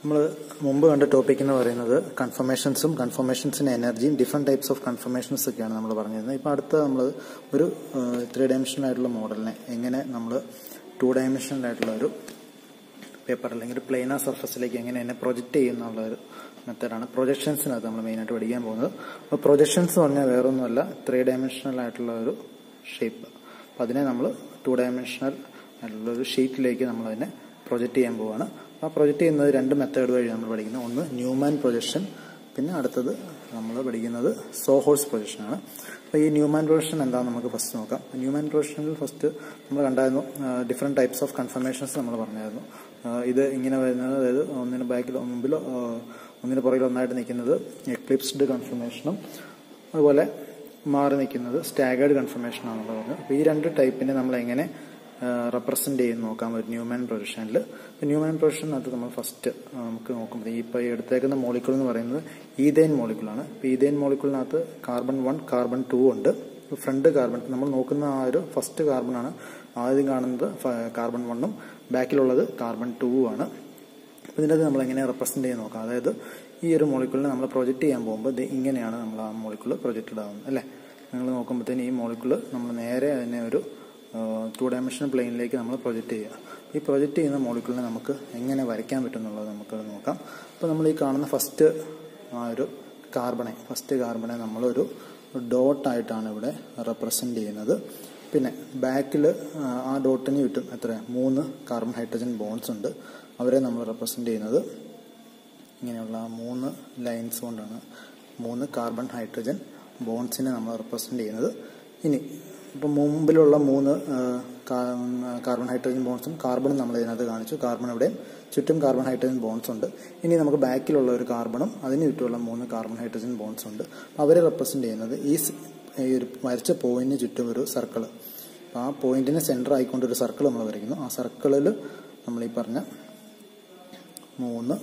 നമ്മൾ മുമ്പ് കണ്ട ടോപ്പിക് എന്ന് പറയുന്നത് കൺഫർമേഷൻസും കൺഫർമേഷൻസിന്റെ എനർജിയും ഡിഫറെന്റ് ടൈപ്സ് ഓഫ് കൺഫർമേഷൻസ് ഒക്കെയാണ് നമ്മൾ പറഞ്ഞിരുന്നത് ഇപ്പോൾ അടുത്ത നമ്മൾ ഒരു ത്രീ ഡയമെൻഷനൽ ആയിട്ടുള്ള മോഡലിനെ എങ്ങനെ നമ്മൾ ടു ഡയമെൻഷനൽ ആയിട്ടുള്ള ഒരു പേപ്പർ അല്ലെങ്കിൽ ഒരു പ്ലെയിനർ സർഫസിലേക്ക് എങ്ങനെ എന്നെ പ്രൊജക്റ്റ് ചെയ്യുന്നുള്ള ഒരു മെത്തേഡാണ് പ്രൊജക്ഷൻസിനകത്ത് നമ്മൾ മെയിനായിട്ട് പഠിക്കാൻ പോകുന്നത് അപ്പോൾ പ്രൊജക്ഷൻസ് പറഞ്ഞാൽ വേറൊന്നുമല്ല ത്രീ ഡയമെൻഷനൽ ആയിട്ടുള്ള ഒരു ഷേപ്പ് അപ്പോൾ അതിനെ നമ്മൾ ടു ഡയമെൻഷനൽ ആയിട്ടുള്ള ഒരു ഷീറ്റിലേക്ക് നമ്മൾ അതിനെ പ്രൊജക്റ്റ് ചെയ്യാൻ പോവുകയാണ് ആ പ്രൊജക്റ്റ് ചെയ്യുന്നത് രണ്ട് മെത്തേഡ് വഴി നമ്മൾ പഠിക്കുന്നത് ഒന്ന് ന്യൂമാൻ പ്രൊജക്ഷൻ പിന്നെ അടുത്തത് നമ്മൾ പഠിക്കുന്നത് സോഹോഴ്സ് പ്രൊജക്ഷനാണ് അപ്പോൾ ഈ ന്യൂമാൻ പ്രൊജക്ഷൻ എന്താണെന്ന് നമുക്ക് ഫസ്റ്റ് നോക്കാം ന്യൂമാൻ പ്രൊജക്ഷനിൽ ഫസ്റ്റ് നമ്മൾ കണ്ടായിരുന്നു ഡിഫറെൻറ്റ് ടൈപ്സ് ഓഫ് കൺഫർമേഷൻസ് നമ്മൾ പറഞ്ഞായിരുന്നു ഇത് ഇങ്ങനെ വരുന്നത് അതായത് ഒന്നിന് ബാക്കിൽ മുമ്പിലോ ഒന്നിന് പുറകിൽ ഒന്നായിട്ട് നിൽക്കുന്നത് എക്ലിപ്സ്ഡ് കൺഫർമേഷനും അതുപോലെ മാറി നിൽക്കുന്നത് സ്റ്റാഗേർഡ് കൺഫർമേഷൻ ആണെന്ന് പറഞ്ഞു അപ്പോൾ ഈ രണ്ട് ടൈപ്പിനെ നമ്മൾ എങ്ങനെ റെപ്രസെന്റ് ചെയ്ത് നോക്കാം ഒരു ന്യൂമാൻ പ്രൊജക്ഷനിൽ ന്യൂമാൻ പ്രൊജക്ഷനകത്ത് നമ്മൾ ഫസ്റ്റ് നമുക്ക് നോക്കുമ്പോൾ ഈ ഇപ്പോൾ എടുത്തേക്കുന്ന മോളിക്കൂൾ എന്ന് പറയുന്നത് ഈതൈൻ മോളിക്കൂളാണ് ഇപ്പോൾ ഈതൈൻ മോളിക്കൂളിനകത്ത് കാർബൺ വൺ കാർബൺ ടു ഉണ്ട് ഫ്രണ്ട് കാർബൺ നമ്മൾ നോക്കുന്ന ആ ഒരു ഫസ്റ്റ് കാർബൺ ആണ് ആദ്യം കാണുന്നത് കാർബൺ വണ്ണും ബാക്കിലുള്ളത് കാർബൺ ടു ആണ് അപ്പോൾ ഇതിനകത്ത് നമ്മൾ എങ്ങനെ റെപ്രസെന്റ് ചെയ്ത് നോക്കാം അതായത് ഈ ഒരു മോളിക്കൂളിനെ നമ്മൾ പ്രൊജക്റ്റ് ചെയ്യാൻ പോകുമ്പോൾ ഇത് ഇങ്ങനെയാണ് നമ്മൾ ആ മോളിക്കൂൾ പ്രൊജക്റ്റഡ് ആവുന്നത് അല്ലേ നിങ്ങൾ നോക്കുമ്പോഴത്തേന് ഈ മോളിക്കൂൾ നമ്മൾ നേരെ അതിനെ ഒരു ടു ഡയമെൻഷൻ പ്ലെയിനിലേക്ക് നമ്മൾ പ്രൊജക്റ്റ് ചെയ്യുക ഈ പ്രൊജക്റ്റ് ചെയ്യുന്ന മോളിക്കൂളിനെ നമുക്ക് എങ്ങനെ വരയ്ക്കാൻ പറ്റും എന്നുള്ളത് നമുക്ക് നോക്കാം അപ്പോൾ നമ്മൾ ഈ കാണുന്ന ഫസ്റ്റ് ആ ഒരു കാർബണെ ഫസ്റ്റ് കാർബണെ നമ്മളൊരു ഡോട്ടായിട്ടാണ് ഇവിടെ റെപ്രസെന്റ് ചെയ്യുന്നത് പിന്നെ ബാക്കിൽ ആ ഡോട്ടിന് ചുറ്റും എത്ര മൂന്ന് കാർബൺ ഹൈഡ്രജൻ ബോൺസ് ഉണ്ട് അവരെ നമ്മൾ റെപ്രസെന്റ് ചെയ്യുന്നത് ഇങ്ങനെയുള്ള മൂന്ന് ലൈൻസ് കൊണ്ടാണ് മൂന്ന് കാർബൺ ഹൈഡ്രജൻ ബോൺസിനെ നമ്മൾ റെപ്രസെന്റ് ചെയ്യുന്നത് ഇനി ഇപ്പം മുമ്പിലുള്ള മൂന്ന് കാർബൺ ഹൈഡ്രജൻ ബോൺസും കാർബണും നമ്മൾ ഇതിനകത്ത് കാണിച്ചു കാർബൺ ഇവിടെ ചുറ്റും കാർബൺ ഹൈഡ്രജൻ ബോൺസ് ഉണ്ട് ഇനി നമുക്ക് ബാക്കിലുള്ള ഒരു കാർബണും അതിന് ചുറ്റുമുള്ള മൂന്ന് കാർബൺ ഹൈഡ്രജൻ ബോൺസ് ഉണ്ട് അവരെ റെപ്രസെന്റ് ചെയ്യുന്നത് ഈ ഒരു വരച്ച പോയിന്റിന് ചുറ്റും ഒരു സർക്കിൾ ആ പോയിന്റിനെ സെന്റർ ആയിക്കൊണ്ട് ഒരു സർക്കിൾ നമ്മൾ വരയ്ക്കുന്നു ആ സർക്കിളിൽ നമ്മൾ ഈ പറഞ്ഞ മൂന്ന്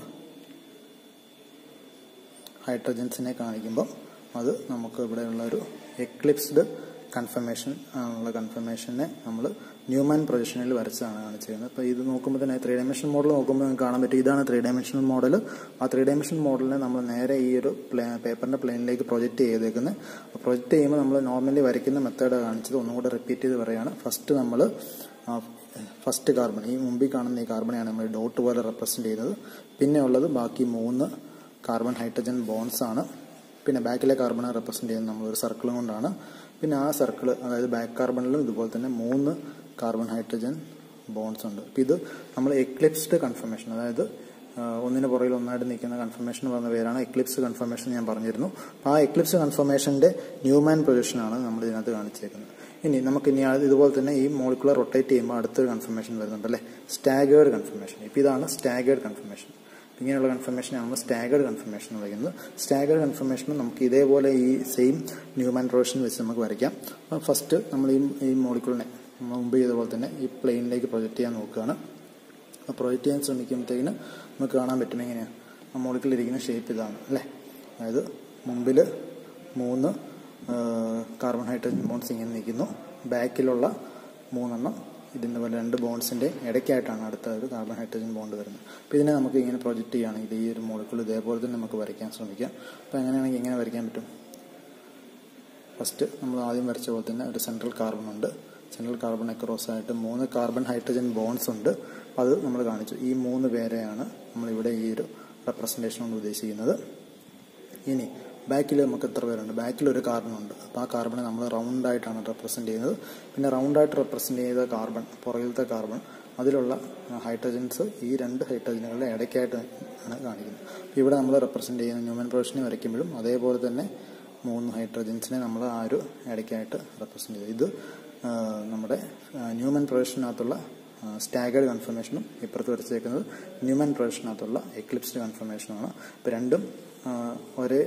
ഹൈഡ്രജൻസിനെ കാണിക്കുമ്പോൾ അത് നമുക്ക് ഇവിടെയുള്ള ഒരു എക്ലിപ്സ്ഡ് കൺഫർമേഷൻ ഉള്ള കൺഫർമേഷനെ നമ്മൾ ന്യൂമാൻ പ്രൊജക്ഷനിൽ വരച്ചാണ് കാണിച്ചിരുന്നത് അപ്പോൾ ഇത് നോക്കുമ്പോൾ തന്നെ ത്രീ ഡയമെൻഷൻ മോഡൽ നോക്കുമ്പോൾ നിങ്ങൾക്ക് കാണാൻ പറ്റും ഇതാണ് ത്രീ ഡയമെൻഷണൽ മോഡൽ ആ ത്രീ ഡയമെൻഷൻ മോഡലിനെ നമ്മൾ നേരെ ഈ ഒരു പ്ലേ പേപ്പറിന്റെ പ്ലെയിനിലേക്ക് പ്രൊജക്റ്റ് ചെയ്തേക്കുന്നത് പ്രൊജക്റ്റ് ചെയ്യുമ്പോൾ നമ്മൾ നോർമലി വരയ്ക്കുന്ന മെത്തേഡ് കാണിച്ചത് ഒന്നുകൂടെ റിപ്പീറ്റ് ചെയ്ത് പറയുകയാണ് ഫസ്റ്റ് നമ്മൾ ഫസ്റ്റ് കാർബൺ ഈ മുമ്പിൽ കാണുന്ന ഈ കാർബണെയാണ് നമ്മൾ ഡോട്ട് പോലെ റെപ്രസെന്റ് ചെയ്യുന്നത് പിന്നെ ഉള്ളത് ബാക്കി മൂന്ന് കാർബൺ ഹൈഡ്രജൻ ബോൺസ് ആണ് പിന്നെ ബാക്കിലെ കാർബണെ റെപ്രസെന്റ് ചെയ്യുന്നത് നമ്മൾ ഒരു സർക്കിളും കൊണ്ടാണ് പിന്നെ ആ സർക്കിൾ അതായത് ബാക്ക് കാർബണിലും ഇതുപോലെ തന്നെ മൂന്ന് കാർബൺ ഹൈഡ്രജൻ ബോൺസ് ഉണ്ട് അപ്പം ഇത് നമ്മൾ എക്ലിപ്സ്ഡ് കൺഫർമേഷൻ അതായത് ഒന്നിന് പുറകിൽ ഒന്നായിട്ട് നിൽക്കുന്ന കൺഫർമേഷൻ പറഞ്ഞ പേരാണ് എക്ലിപ്സ് കൺഫർമേഷൻ ഞാൻ പറഞ്ഞിരുന്നു അപ്പോൾ ആ എക്ലിപ്സ് കൺഫർമേഷന്റെ ന്യൂമാൻ പൊസിഷനാണ് നമ്മൾ ഇതിനകത്ത് കാണിച്ചേക്കുന്നത് ഇനി നമുക്ക് ഇനി ഇതുപോലെ തന്നെ ഈ മോളിക്കുലർ റൊട്ടേറ്റ് ചെയ്യുമ്പോൾ അടുത്തൊരു കൺഫർമേഷൻ വരുന്നുണ്ട് അല്ലേ സ്റ്റാഗേർഡ് കൺഫർമേഷൻ ഇപ്പം ഇതാണ് സ്റ്റാഗേർഡ് കൺഫർമേഷൻ ഇങ്ങനെയുള്ള കൺഫർമേഷനാണ് നമ്മൾ സ്റ്റാഗേർഡ് കൺഫർമേഷൻ എന്ന് പറയുന്നത് സ്റ്റാഗേർഡ് കൺഫർമേഷൻ നമുക്ക് ഇതേപോലെ ഈ സെയിം ന്യൂമാൻ പ്രൊജക്ഷൻ വെച്ച് നമുക്ക് വരയ്ക്കാം അപ്പം ഫസ്റ്റ് നമ്മൾ ഈ ഈ മോളിക്കുളിനെ മുമ്പ് ചെയ്തപോലെ തന്നെ ഈ പ്ലെയിനിലേക്ക് പ്രൊജക്റ്റ് ചെയ്യാൻ നോക്കുകയാണ് അപ്പോൾ പ്രൊജക്റ്റ് ചെയ്യാൻ ശ്രമിക്കുമ്പോഴത്തേക്കിന് നമുക്ക് കാണാൻ പറ്റും എങ്ങനെയാണ് ആ മോളിക്കുള്ളിരിക്കുന്ന ഷേപ്പ് ഇതാണ് അല്ലേ അതായത് മുമ്പിൽ മൂന്ന് കാർബൺ ഹൈഡ്രജൻ ബോൺസ് ഇങ്ങനെ നിൽക്കുന്നു ബാക്കിലുള്ള മൂന്നെണ്ണം ഇതിൻ്റെ പോലെ രണ്ട് ബോൺസിൻ്റെ ഇടയ്ക്കായിട്ടാണ് അടുത്ത ഒരു കാർബൺ ഹൈഡ്രജൻ ബോണ്ട് വരുന്നത് അപ്പോൾ ഇതിനെ നമുക്ക് ഇങ്ങനെ പ്രൊജക്റ്റ് ചെയ്യുകയാണെങ്കിൽ ഈ ഒരു മോളിക്കുൾ ഇതേപോലെ തന്നെ നമുക്ക് വരയ്ക്കാൻ ശ്രമിക്കാം അപ്പോൾ എങ്ങനെയാണെങ്കിൽ എങ്ങനെ വരയ്ക്കാൻ പറ്റും ഫസ്റ്റ് നമ്മൾ ആദ്യം വരച്ച പോലെ തന്നെ ഒരു സെൻട്രൽ കാർബൺ ഉണ്ട് സെൻട്രൽ കാർബൺ അക്രോസ് ആയിട്ട് മൂന്ന് കാർബൺ ഹൈഡ്രജൻ ബോൺസ് ഉണ്ട് അപ്പോൾ അത് നമ്മൾ കാണിച്ചു ഈ മൂന്ന് പേരെയാണ് നമ്മളിവിടെ ഈ ഒരു റെപ്രസെൻറ്റേഷൻ കൊണ്ട് ഉദ്ദേശിക്കുന്നത് ഇനി ബാക്കിൽ നമുക്ക് എത്ര പേരുണ്ട് ബാക്കിൽ ഒരു കാർബൺ ഉണ്ട് അപ്പോൾ ആ കാർബണെ നമ്മൾ റൗണ്ട് ആയിട്ടാണ് റെപ്രസെന്റ് ചെയ്യുന്നത് പിന്നെ റൗണ്ട് ആയിട്ട് റെപ്രസെന്റ് ചെയ്ത കാർബൺ പുറകിലത്തെ കാർബൺ അതിലുള്ള ഹൈഡ്രജൻസ് ഈ രണ്ട് ഹൈഡ്രജനുകളുടെ ഇടയ്ക്കായിട്ട് ആണ് കാണിക്കുന്നത് അപ്പോൾ ഇവിടെ നമ്മൾ റെപ്രസെന്റ് ചെയ്യുന്ന ന്യൂമൻ പ്രൊജക്ഷനെ വരയ്ക്കുമ്പോഴും അതേപോലെ തന്നെ മൂന്ന് ഹൈഡ്രജൻസിനെ നമ്മൾ ആ ഒരു ഇടയ്ക്കായിട്ട് റെപ്രസെന്റ് ചെയ്തു ഇത് നമ്മുടെ ന്യൂമൻ പ്രൊജക്ഷനകത്തുള്ള സ്റ്റാഗേർഡ് കൺഫർമേഷനും ഇപ്പുറത്ത് വരച്ചേക്കുന്നത് ന്യൂമൻ പ്രൊജക്ഷനകത്തുള്ള എക്ലിപ്സ്ഡ് കൺഫർമേഷനുമാണ് അപ്പോൾ രണ്ടും ഒരേ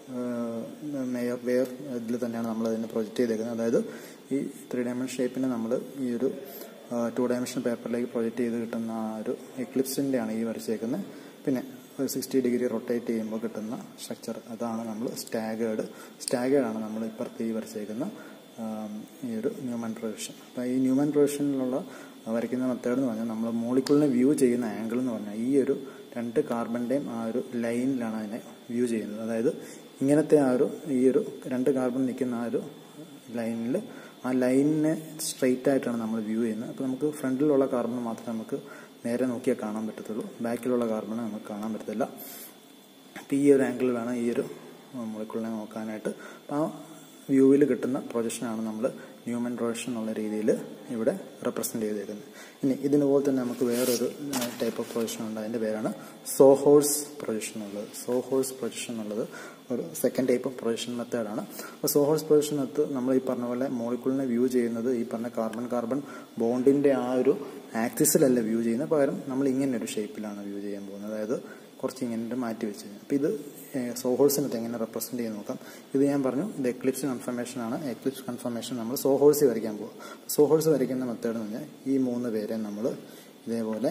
മേയർ വെയർ ഇതിൽ തന്നെയാണ് നമ്മൾ അതിനെ പ്രൊജക്റ്റ് ചെയ്തേക്കുന്നത് അതായത് ഈ ത്രീ ഡയമെൻഷൻ ഷേപ്പിനെ നമ്മൾ ഈ ഒരു ടു ഡയമെൻഷൻ പേപ്പറിലേക്ക് പ്രൊജക്റ്റ് ചെയ്ത് കിട്ടുന്ന ആ ഒരു എക്ലിപ്സിൻ്റെ ആണ് ഈ വരച്ചേക്കുന്നത് പിന്നെ ഒരു സിക്സ്റ്റി ഡിഗ്രി റൊട്ടേറ്റ് ചെയ്യുമ്പോൾ കിട്ടുന്ന സ്ട്രക്ചർ അതാണ് നമ്മൾ സ്റ്റാഗേർഡ് സ്റ്റാഗേർഡ് ആണ് നമ്മൾ ഇപ്പുറത്ത് ഈ വരച്ചേക്കുന്ന ഈ ഒരു ന്യൂമൻ പ്രൊജക്ഷൻ അപ്പോൾ ഈ ന്യൂമൻ പ്രൊജക്ഷനിലുള്ള വരയ്ക്കുന്ന മെത്തേഡ് എന്ന് പറഞ്ഞാൽ നമ്മൾ മോളിക്കുളിനെ വ്യൂ ചെയ്യുന്ന ആംഗിൾ എന്ന് പറഞ്ഞാൽ ഈ ഒരു രണ്ട് കാർബണിൻ്റെയും ആ ഒരു ലൈനിലാണ് അതിനെ വ്യൂ ചെയ്യുന്നത് അതായത് ഇങ്ങനത്തെ ആ ഒരു ഈ ഒരു രണ്ട് കാർബൺ നിൽക്കുന്ന ആ ഒരു ലൈനിൽ ആ ലൈനിനെ സ്ട്രെയിറ്റ് ആയിട്ടാണ് നമ്മൾ വ്യൂ ചെയ്യുന്നത് അപ്പോൾ നമുക്ക് ഫ്രണ്ടിലുള്ള കാർബൺ മാത്രമേ നമുക്ക് നേരെ നോക്കിയാൽ കാണാൻ പറ്റത്തുള്ളൂ ബാക്കിലുള്ള കാർബൺ നമുക്ക് കാണാൻ പറ്റത്തില്ല അപ്പോൾ ഈ ഒരു ആംഗിൾ വേണം ഈ ഒരു മോളിക്കുളിനെ നോക്കാനായിട്ട് അപ്പോൾ ആ വ്യൂവിൽ കിട്ടുന്ന പ്രൊജക്ഷനാണ് നമ്മൾ ന്യൂമൻ പ്രൊജക്ഷൻ എന്നുള്ള രീതിയിൽ ഇവിടെ റെപ്രസെൻ്റ് ചെയ്തേക്കുന്നത് ഇനി ഇതിനുപോലെ തന്നെ നമുക്ക് വേറൊരു ടൈപ്പ് ഓഫ് പ്രൊജക്ഷൻ ഉണ്ട് അതിൻ്റെ പേരാണ് സോഹോഴ്സ് പ്രൊജക്ഷൻ ഉള്ളത് സോഹോഴ്സ് പ്രൊജക്ഷൻ എന്നുള്ളത് ഒരു സെക്കൻഡ് ടൈപ്പ് ഓഫ് പ്രൊജക്ഷൻ മെത്തേഡാണ് അപ്പോൾ സോഹോഴ്സ് പ്രൊജക്ഷൻ മെത്ത് നമ്മൾ ഈ പറഞ്ഞ പോലെ മോളിക്കുളിനെ വ്യൂ ചെയ്യുന്നത് ഈ പറഞ്ഞ കാർബൺ കാർബൺ ബോണ്ടിൻ്റെ ആ ഒരു ആക്സിസിലല്ല വ്യൂ ചെയ്യുന്നത് പകരം നമ്മൾ ഇങ്ങനെ ഒരു ഷേപ്പിലാണ് വ്യൂ ചെയ്യാൻ പോകുന്നത് അതായത് കുറച്ച് ഇങ്ങനെ മാറ്റി വെച്ച് അപ്പോൾ ഇത് സോഹോഴ്സിനകത്ത് എങ്ങനെ റെപ്രസെൻറ്റ് ചെയ്ത് നോക്കാം ഇത് ഞാൻ പറഞ്ഞു ഇത് എക്ലിപ്സ് കൺഫർമേഷൻ ആണ് എക്ലിപ്സ് കൺഫർമേഷൻ നമ്മൾ സോഹോഴ്സ് വരയ്ക്കാൻ പോകും സോഹോഴ്സ് വരയ്ക്കുന്ന മെത്തേഡ് എന്ന് പറഞ്ഞാൽ ഈ മൂന്ന് പേരെ നമ്മൾ ഇതേപോലെ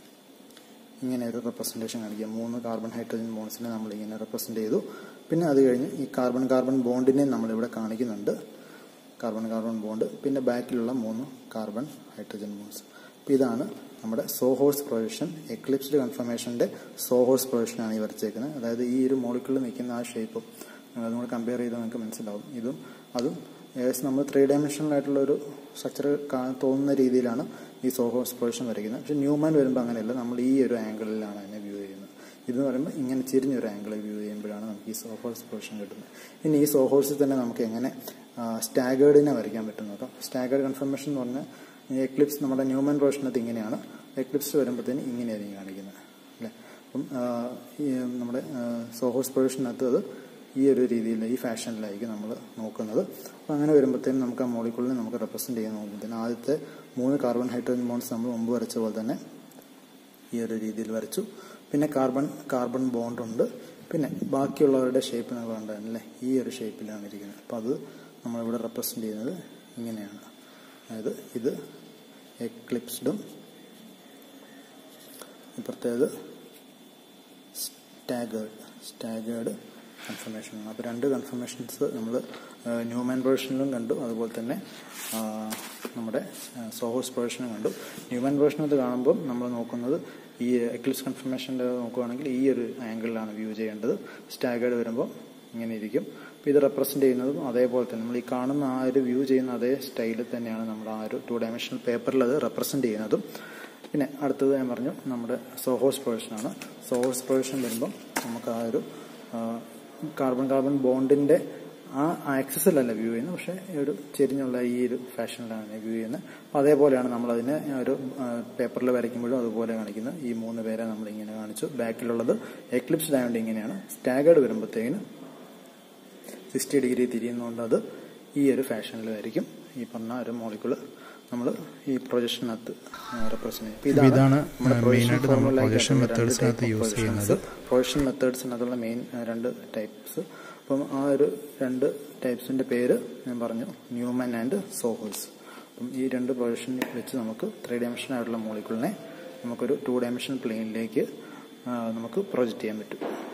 ഇങ്ങനെ ഒരു റെപ്രസെൻറ്റേഷൻ കാണിക്കുക മൂന്ന് കാർബൺ ഹൈഡ്രജൻ ബോൺസിനെ നമ്മൾ ഇങ്ങനെ റെപ്രസെൻറ്റ് ചെയ്തു പിന്നെ അത് കഴിഞ്ഞ് ഈ കാർബൺ കാർബൺ ബോണ്ടിനെ നമ്മളിവിടെ കാണിക്കുന്നുണ്ട് കാർബൺ കാർബൺ ബോണ്ട് പിന്നെ ബാക്കിലുള്ള മൂന്ന് കാർബൺ ഹൈഡ്രജൻ ബോൺസ് അപ്പോൾ ഇതാണ് നമ്മുടെ സോഹോഴ്സ് പ്രൊജക്ഷൻ എക്ലിപ്സ്ഡ് കൺഫർമേഷൻ്റെ സോഹോഴ്സ് പ്രൊജക്ഷനാണ് ഈ വരച്ചേക്കുന്നത് അതായത് ഈ ഒരു മോളിക്കുളിൽ നിൽക്കുന്ന ആ ഷേപ്പും അതും കൂടെ കമ്പയർ ചെയ്താൽ നിങ്ങൾക്ക് മനസ്സിലാവും ഇതും അതും ഏകദേശം നമ്മൾ ത്രീ ഡയമെൻഷനലായിട്ടുള്ള ഒരു സ്ട്രക്ചർ തോന്നുന്ന രീതിയിലാണ് ഈ സോഹോഴ്സ് പ്രൊജക്ഷൻ വരയ്ക്കുന്നത് പക്ഷെ ന്യൂമാൻ വരുമ്പോൾ അങ്ങനെയല്ല നമ്മൾ ഈ ഒരു ആംഗിളിലാണ് അതിനെ വ്യൂ ചെയ്യുന്നത് ഇതെന്ന് പറയുമ്പോൾ ഇങ്ങനെ ചെരിഞ്ഞൊരു ആംഗിൾ വ്യൂ ചെയ്യുമ്പോഴാണ് നമുക്ക് ഈ സോഹോഴ്സ് പ്രൊജക്ഷൻ കിട്ടുന്നത് ഇനി ഈ സോഹോഴ്സിൽ തന്നെ നമുക്ക് എങ്ങനെ സ്റ്റാഗേർഡിനെ വരയ്ക്കാൻ പറ്റും നോക്കാം സ്റ്റാഗേർഡ് കൺഫർമേഷൻ എന്ന് പറഞ്ഞാൽ എക്ലിപ്സ് നമ്മുടെ ന്യൂമൻ പ്രൊജക്ഷനകത്ത് ഇങ്ങനെയാണ് എക്ലിപ്സ് വരുമ്പോഴത്തേന് ഇങ്ങനെയായിരിക്കും കാണിക്കുന്നത് അല്ലേ അപ്പം ഈ നമ്മുടെ സോഹോഴ്സ് പ്രൊജക്ഷനകത്ത് അത് ഈ ഒരു രീതിയിൽ ഈ ഫാഷനിലായിരിക്കും നമ്മൾ നോക്കുന്നത് അപ്പോൾ അങ്ങനെ വരുമ്പോഴത്തേനും നമുക്ക് ആ മോളിക്കുളിനെ നമുക്ക് റെപ്രസെൻറ്റ് ചെയ്യാൻ നോക്കുമ്പോഴത്തേനും ആദ്യത്തെ മൂന്ന് കാർബൺ ഹൈഡ്രജൻ ബോൺസ് നമ്മൾ മുമ്പ് വരച്ച പോലെ തന്നെ ഈ ഒരു രീതിയിൽ വരച്ചു പിന്നെ കാർബൺ കാർബൺ ബോണ്ട് ഉണ്ട് പിന്നെ ബാക്കിയുള്ളവരുടെ ഷേപ്പ് നമ്മൾ കണ്ടതല്ലേ ഈ ഒരു ഷേപ്പിലാണ് ഇരിക്കുന്നത് അപ്പോൾ അത് നമ്മളിവിടെ റെപ്രസെൻറ്റ് ചെയ്യുന്നത് ഇങ്ങനെയാണ് അതായത് ഇത് എക്ലിപ്സ്ഡും ഇപ്പുറത്തേത് സ്റ്റാഗേർഡ് സ്റ്റാഗേർഡ് കൺഫർമേഷനാണ് അപ്പോൾ രണ്ട് കൺഫർമേഷൻസ് നമ്മൾ ന്യൂമാൻ പ്രൊജക്ഷനിലും കണ്ടു അതുപോലെ തന്നെ നമ്മുടെ സോഹോഴ്സ് പ്രൊജക്ഷനും കണ്ടു ന്യൂമാൻ പ്രൊജക്ഷനകത്ത് കാണുമ്പോൾ നമ്മൾ നോക്കുന്നത് ഈ എക്ലിപ്സ് കൺഫർമേഷൻ്റെ നോക്കുകയാണെങ്കിൽ ഈ ഒരു ആംഗിളിലാണ് വ്യൂ ചെയ്യേണ്ടത് സ്റ്റാഗേർഡ് വരുമ്പോൾ ഇങ്ങനെ ഇരിക്കും അപ്പോൾ ഇത് റെപ്രസെൻറ്റ് ചെയ്യുന്നതും അതേപോലെ തന്നെ നമ്മൾ ഈ കാണുന്ന ആ ഒരു വ്യൂ ചെയ്യുന്ന അതേ സ്റ്റൈലിൽ തന്നെയാണ് നമ്മൾ ആ ഒരു ടു ഡയമെൻഷണൽ പേപ്പറിൽ അത് റെപ്രസെൻറ്റ് ചെയ്യുന്നതും പിന്നെ അടുത്തത് ഞാൻ പറഞ്ഞു നമ്മുടെ സോഹോസ് പ്രൊജക്ഷനാണ് സോഹോസ് പ്രൊജക്ഷൻ വരുമ്പം നമുക്ക് ആ ഒരു കാർബൺ കാർബൺ ബോണ്ടിൻ്റെ ആ ആക്സസിലല്ല വ്യൂ ചെയ്യുന്നത് പക്ഷേ ഒരു ചെരിഞ്ഞുള്ള ഈ ഒരു ഫാഷനിലാണ് വ്യൂ ചെയ്യുന്നത് അപ്പോൾ അതേപോലെയാണ് നമ്മളതിനെ ഒരു പേപ്പറിൽ വരയ്ക്കുമ്പോഴും അതുപോലെ കാണിക്കുന്നത് ഈ മൂന്ന് പേരെ നമ്മൾ ഇങ്ങനെ കാണിച്ചു ബാക്കിലുള്ളത് എക്ലിപ്സ്ഡ് ആയതുകൊണ്ട് ഇങ്ങനെയാണ് സ്റ്റാഗേർഡ് വരുമ്പോഴത്തേക്കിന് സിക്സ്റ്റി ഡിഗ്രി തിരിയുന്നതുകൊണ്ട് അത് ഈ ഒരു ഫാഷനിലായിരിക്കും ഈ പറഞ്ഞ ഒരു മോളിക്കുള് നമ്മൾ ഈ പ്രൊജക്ഷനകത്ത് റെപ്രസെന്റ് ചെയ്യും ഇതാണ് മെയിനായിട്ട് നമ്മൾ പ്രൊജക്ഷൻ മെത്തേഡ്സിനകത്ത് യൂസ് ചെയ്യുന്നത് പ്രൊജക്ഷൻ മെത്തേഡ്സിനകത്തുള്ള മെയിൻ രണ്ട് ടൈപ്സ് അപ്പം ആ ഒരു രണ്ട് ടൈപ്സിന്റെ പേര് ഞാൻ പറഞ്ഞു ന്യൂമൻ ആൻഡ് സോഹോൾസ് അപ്പം ഈ രണ്ട് പ്രൊജക്ഷൻ വെച്ച് നമുക്ക് ത്രീ ഡയമെൻഷൻ ആയിട്ടുള്ള മോളിക്കുളിനെ നമുക്കൊരു ടു ഡയമെൻഷൻ പ്ലെയിനിലേക്ക് നമുക്ക് പ്രൊജക്റ്റ് ചെയ്യാൻ പറ്റും